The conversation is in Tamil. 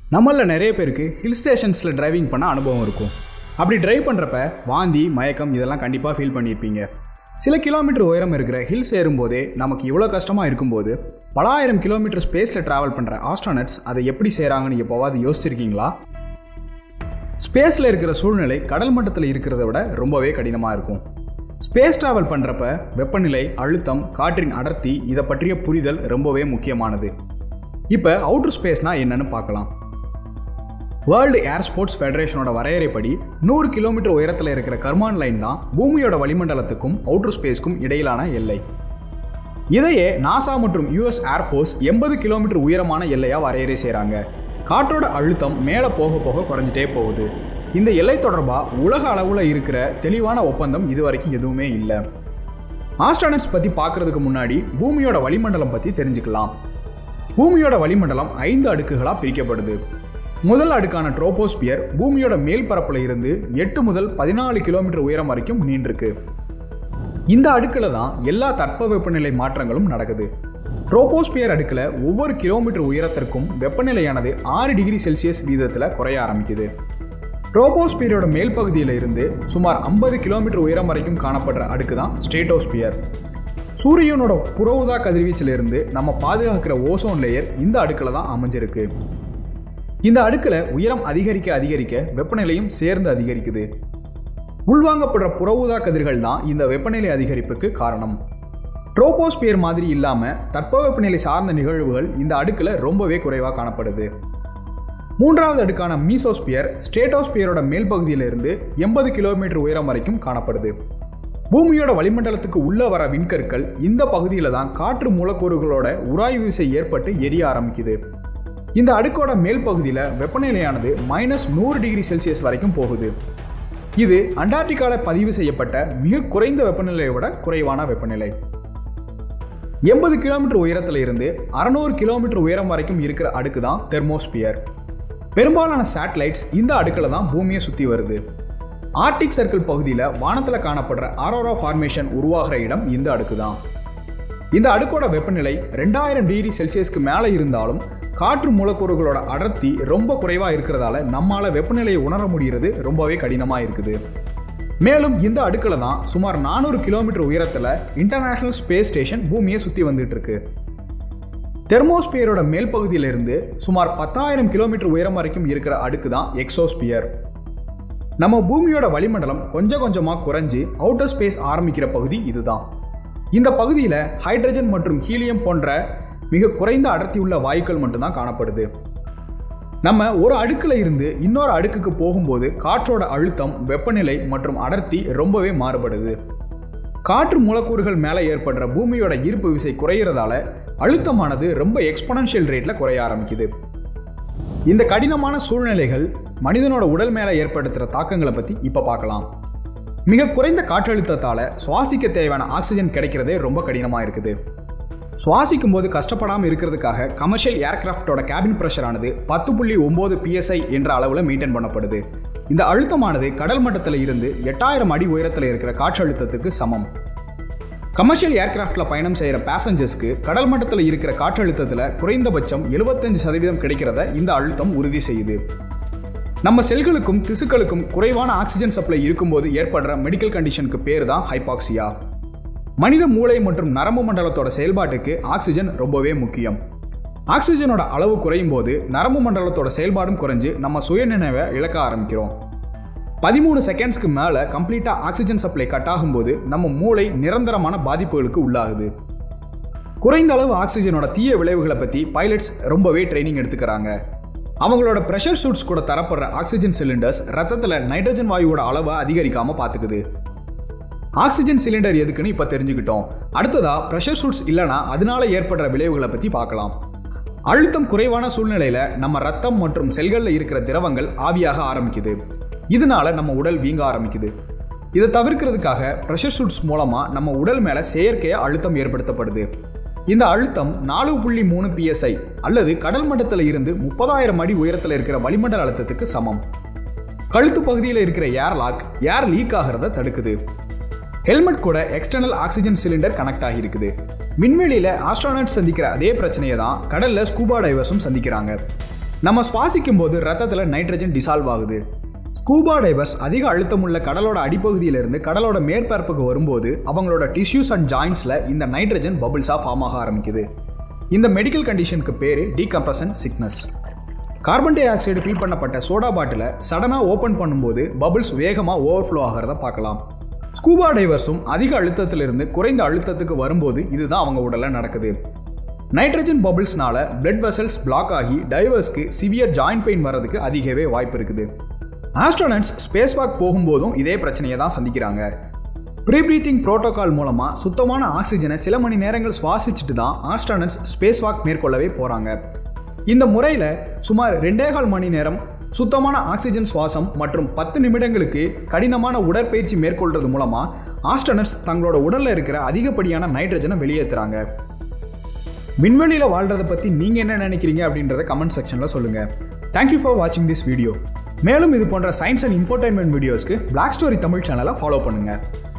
நம்மளில் நிறைய பேருக்கு ஹில் ஸ்டேஷன்ஸில் டிரைவிங் பண்ண அனுபவம் இருக்கும் அப்படி டிரைவ் பண்ணுறப்ப வாந்தி மயக்கம் இதெல்லாம் கண்டிப்பாக ஃபீல் பண்ணியிருப்பீங்க சில கிலோமீட்டர் உயரம் இருக்கிற ஹில்ஸ் ஏறும்போதே நமக்கு இவ்வளோ கஷ்டமாக இருக்கும்போது பல ஆயிரம் கிலோமீட்டர் ஸ்பேஸில் ட்ராவல் பண்ணுற ஆஸ்ட்ரானட்ஸ் அதை எப்படி செய்கிறாங்கன்னு எப்போவாது யோசிச்சிருக்கீங்களா ஸ்பேஸில் இருக்கிற சூழ்நிலை கடல் மட்டத்தில் இருக்கிறத விட ரொம்பவே கடினமாக இருக்கும் ஸ்பேஸ் ட்ராவல் பண்ணுறப்ப வெப்பநிலை அழுத்தம் காற்றின் அடர்த்தி இதை பற்றிய புரிதல் ரொம்பவே முக்கியமானது இப்போ அவுட்டர் ஸ்பேஸ்னால் என்னன்னு பார்க்கலாம் வேர்ல்டு ஏர் ஸ்போர்ட்ஸ் ஃபெடரேஷனோட வரையறைப்படி நூறு கிலோமீட்டர் உயரத்தில் இருக்கிற கர்மான் லைன் தான் பூமியோட வளிமண்டலத்துக்கும் அவுட்டர் ஸ்பேஸ்க்கும் இடையிலான எல்லை இதையே நாசா மற்றும் யுஎஸ் ஏர்ஃபோர்ஸ் எண்பது கிலோமீட்டர் உயரமான எல்லையாக வரையறை செய்கிறாங்க காற்றோட அழுத்தம் மேலே போக போக குறைஞ்சிட்டே போகுது இந்த எல்லை தொடர்பாக உலக அளவில் இருக்கிற தெளிவான ஒப்பந்தம் இதுவரைக்கும் எதுவுமே இல்லை ஆஸ்ட்ரானட்ஸ் பற்றி பார்க்குறதுக்கு முன்னாடி பூமியோட வளிமண்டலம் பற்றி தெரிஞ்சுக்கலாம் பூமியோட வளிமண்டலம் ஐந்து அடுக்குகளாக பிரிக்கப்படுது முதல் அடுக்கான ட்ரோபோஸ்பியர் பூமியோட மேல் பரப்பில் இருந்து எட்டு முதல் பதினாலு கிலோமீட்டர் உயரம் வரைக்கும் நீண்டிருக்கு இந்த அடுக்கில் தான் எல்லா தட்பவெப்பநிலை மாற்றங்களும் நடக்குது ட்ரோபோஸ்பியர் அடுக்கில் ஒவ்வொரு கிலோமீட்டர் உயரத்திற்கும் வெப்பநிலையானது ஆறு டிகிரி செல்சியஸ் வீதத்தில் குறைய ஆரம்பிக்குது ட்ரோபோஸ்பியரோட மேல் பகுதியில் இருந்து சுமார் ஐம்பது கிலோமீட்டர் உயரம் வரைக்கும் காணப்படுற அடுக்கு தான் ஸ்டேட்டோஸ்பியர் சூரியனோட புறவுதா கதிர்வீச்சிலிருந்து நம்ம பாதுகாக்கிற ஓசோன் லேயர் இந்த அடுக்கில் தான் அமைஞ்சிருக்கு இந்த அடுக்கில் உயரம் அதிகரிக்க அதிகரிக்க வெப்பநிலையும் சேர்ந்து அதிகரிக்குது உள்வாங்கப்படுற புறஊதா கதிர்கள் தான் இந்த வெப்பநிலை அதிகரிப்புக்கு காரணம் ட்ரோபோஸ்பியர் மாதிரி இல்லாமல் தட்பவெப்பநிலை சார்ந்த நிகழ்வுகள் இந்த அடுக்கில் ரொம்பவே குறைவாக காணப்படுது மூன்றாவது அடுக்கான மீசோஸ்பியர் ஸ்டேட்டோஸ்பியரோட மேல் பகுதியிலிருந்து எண்பது கிலோமீட்டர் உயரம் வரைக்கும் காணப்படுது பூமியோட வளிமண்டலத்துக்கு உள்ள வர விண்கற்கள் இந்த பகுதியில் தான் காற்று மூலக்கூறுகளோட உராய்வு விசை ஏற்பட்டு எரிய ஆரம்பிக்குது இந்த அடுக்கோட மேல் பகுதியில் வெப்பநிலையானது மைனஸ் நூறு டிகிரி செல்சியஸ் வரைக்கும் போகுது இது அண்டார்டிகாவில் பதிவு செய்யப்பட்ட மிக குறைந்த வெப்பநிலையை விட குறைவான வெப்பநிலை எண்பது கிலோமீட்டர் உயரத்தில் இருந்து அறநூறு கிலோமீட்டர் உயரம் வரைக்கும் இருக்கிற அடுக்கு தான் தெர்மோஸ்பியர் பெரும்பாலான சேட்டலைட்ஸ் இந்த அடுக்கில் தான் பூமியை சுற்றி வருது ஆர்டிக் சர்க்கிள் பகுதியில் வானத்தில் காணப்படுற ஆரோரா ஃபார்மேஷன் உருவாகிற இடம் இந்த அடுக்கு தான் இந்த அடுக்கோட வெப்பநிலை ரெண்டாயிரம் டிகிரி செல்சியஸ்க்கு மேலே இருந்தாலும் காற்று மூலக்கூறுகளோட அடர்த்தி ரொம்ப குறைவாக இருக்கிறதால நம்மால் வெப்பநிலையை உணர முடிகிறது ரொம்பவே கடினமாக இருக்குது மேலும் இந்த அடுக்கில் தான் சுமார் நானூறு கிலோமீட்டர் உயரத்தில் இன்டர்நேஷனல் ஸ்பேஸ் ஸ்டேஷன் பூமியை சுற்றி வந்துட்டு இருக்கு தெர்மோஸ்பியரோட மேல் பகுதியிலிருந்து சுமார் பத்தாயிரம் கிலோமீட்டர் உயரம் வரைக்கும் இருக்கிற அடுக்கு தான் எக்ஸோஸ்பியர் நம்ம பூமியோட வளிமண்டலம் கொஞ்சம் கொஞ்சமாக குறைஞ்சு அவுட்டர் ஸ்பேஸ் ஆரம்பிக்கிற பகுதி இதுதான் இந்த பகுதியில் ஹைட்ரஜன் மற்றும் ஹீலியம் போன்ற மிக குறைந்த அடர்த்தி உள்ள வாயுக்கள் மட்டும்தான் காணப்படுது நம்ம ஒரு அடுக்கில் இருந்து இன்னொரு அடுக்குக்கு போகும்போது காற்றோட அழுத்தம் வெப்பநிலை மற்றும் அடர்த்தி ரொம்பவே மாறுபடுது காற்று மூலக்கூறுகள் மேலே ஏற்படுற பூமியோட ஈர்ப்பு விசை குறையிறதால அழுத்தமானது ரொம்ப எக்ஸ்பொனன்ஷியல் ரேட்டில் குறைய ஆரம்பிக்குது இந்த கடினமான சூழ்நிலைகள் மனிதனோட உடல் மேலே ஏற்படுத்துகிற தாக்கங்களை பற்றி இப்போ பார்க்கலாம் மிக குறைந்த காற்றழுத்தத்தால் சுவாசிக்க தேவையான ஆக்சிஜன் கிடைக்கிறதே ரொம்ப கடினமாக இருக்குது சுவாசிக்கும் போது கஷ்டப்படாமல் இருக்கிறதுக்காக கமர்ஷியல் ஏர்கிராஃப்டோட கேபின் ப்ரெஷரானது பத்து புள்ளி ஒம்பது பிஎஸ்ஐ என்ற அளவில் மெயின்டைன் பண்ணப்படுது இந்த அழுத்தமானது கடல் மட்டத்தில் இருந்து எட்டாயிரம் அடி உயரத்தில் இருக்கிற காற்றழுத்தத்துக்கு சமம் கமர்ஷியல் ஏர்கிராஃப்டில் பயணம் செய்கிற பேசஞ்சர்ஸ்க்கு கடல் மட்டத்தில் இருக்கிற காற்றழுத்தத்தில் குறைந்தபட்சம் எழுபத்தஞ்சு சதவீதம் கிடைக்கிறத இந்த அழுத்தம் உறுதி செய்யுது நம்ம செல்களுக்கும் திசுக்களுக்கும் குறைவான ஆக்சிஜன் சப்ளை இருக்கும்போது ஏற்படுற மெடிக்கல் கண்டிஷனுக்கு பேர் தான் ஹைபாக்சியா மனித மூளை மற்றும் நரம்பு மண்டலத்தோட செயல்பாட்டுக்கு ஆக்சிஜன் ரொம்பவே முக்கியம் ஆக்சிஜனோட அளவு குறையும் போது நரம்பு மண்டலத்தோட செயல்பாடும் குறைஞ்சு நம்ம சுயநினைவை இழக்க ஆரம்பிக்கிறோம் பதிமூணு செகண்ட்ஸ்க்கு மேலே கம்ப்ளீட்டாக ஆக்சிஜன் சப்ளை கட் ஆகும்போது நம்ம மூளை நிரந்தரமான பாதிப்புகளுக்கு உள்ளாகுது குறைந்த அளவு ஆக்சிஜனோட தீய விளைவுகளை பற்றி பைலட்ஸ் ரொம்பவே ட்ரைனிங் எடுத்துக்கிறாங்க அவங்களோட ப்ரெஷர் சூட்ஸ் கூட தரப்படுற ஆக்சிஜன் சிலிண்டர்ஸ் ரத்தத்தில் நைட்ரஜன் வாயுவோட அளவை அதிகரிக்காமல் பார்த்துக்குது ஆக்சிஜன் சிலிண்டர் எதுக்குன்னு இப்போ தெரிஞ்சுக்கிட்டோம் அடுத்ததா ப்ரெஷர் சூட்ஸ் இல்லைனா அதனால ஏற்படுற விளைவுகளை பற்றி பார்க்கலாம் அழுத்தம் குறைவான சூழ்நிலையில் நம்ம ரத்தம் மற்றும் செல்களில் இருக்கிற திரவங்கள் ஆவியாக ஆரம்பிக்குது இதனால நம்ம உடல் வீங்க ஆரம்பிக்குது இதை தவிர்க்கிறதுக்காக ப்ரெஷர் சூட்ஸ் மூலமாக நம்ம உடல் மேலே செயற்கையாக அழுத்தம் ஏற்படுத்தப்படுது இந்த அழுத்தம் நாலு புள்ளி மூணு பிஎஸ்ஐ அல்லது கடல் மட்டத்தில் இருந்து முப்பதாயிரம் அடி உயரத்தில் இருக்கிற வளிமண்டல அழுத்தத்துக்கு சமம் கழுத்து பகுதியில் இருக்கிற ஏர் லாக் ஏர் லீக் ஆகிறத தடுக்குது ஹெல்மெட் கூட எக்ஸ்டர்னல் ஆக்சிஜன் சிலிண்டர் கனெக்ட் ஆகியிருக்குது விண்வெளியில் ஆஸ்ட்ரானட் சந்திக்கிற அதே பிரச்சனையை தான் கடலில் ஸ்கூபா டைவர்ஸும் சந்திக்கிறாங்க நம்ம சுவாசிக்கும் போது ரத்தத்தில் நைட்ரஜன் டிசால்வ் ஆகுது ஸ்கூபா டைவர்ஸ் அதிக அழுத்தமுள்ள கடலோட அடிப்பகுதியிலிருந்து கடலோட மேற்பரப்புக்கு வரும்போது அவங்களோட டிஷ்யூஸ் அண்ட் ஜாயின்ஸில் இந்த நைட்ரஜன் பபிள்ஸாக ஃபார்ம் ஆக ஆரம்பிக்குது இந்த மெடிக்கல் கண்டிஷனுக்கு பேர் decompression sickness carbon dioxide fill பண்ணப்பட்ட சோடா பாட்டிலை சடனாக ஓப்பன் பண்ணும்போது பபிள்ஸ் வேகமாக ஓவர்ஃப்ளோ ஆகிறத பார்க்கலாம் ஸ்கூபா டைவர்ஸும் அதிக அழுத்தத்திலிருந்து குறைந்த அழுத்தத்துக்கு வரும்போது இதுதான் அவங்க உடலில் நடக்குது நைட்ரஜன் பபிள்ஸ்னால பிளட் வெசல்ஸ் பிளாக் ஆகி டைவர்ஸ்க்கு சிவியர் ஜாயிண்ட் பெயின் வர்றதுக்கு அதிகவே வாய்ப்பு இருக்குது ஆஸ்ட்ரோனட்ஸ் ஸ்பேஸ் வாக் போகும்போதும் இதே பிரச்சனையை தான் சந்திக்கிறாங்க ப்ரீ ப்ரீத்திங் ப்ரோட்டோகால் மூலமாக சுத்தமான ஆக்சிஜனை சில மணி நேரங்கள் சுவாசிச்சுட்டு தான் ஆஸ்ட்ரானட்ஸ் ஸ்பேஸ் வாக் மேற்கொள்ளவே போகிறாங்க இந்த முறையில் சுமார் ரெண்டேகால் மணி நேரம் சுத்தமான ஆக்சிஜன் சுவாசம் மற்றும் பத்து நிமிடங்களுக்கு கடினமான உடற்பயிற்சி மேற்கொள்றது மூலமாக ஆஸ்ட்ரனட்ஸ் தங்களோட உடலில் இருக்கிற அதிகப்படியான நைட்ரஜனை வெளியேற்றுறாங்க விண்வெளியில் வாழ்கிறத பற்றி நீங்கள் என்ன நினைக்கிறீங்க அப்படின்றத கமெண்ட் செக்ஷனில் சொல்லுங்கள் தேங்க்யூ ஃபார் வாட்சிங் திஸ் வீடியோ மேலும் இது போன்ற சயின்ஸ் அண்ட் இன்ஃபோடைன்மெண்ட் வீடியோஸ்க்கு பிளாக் ஸ்டோரி தமிழ் சேனலை ஃபாலோ பண்ணுங்கள்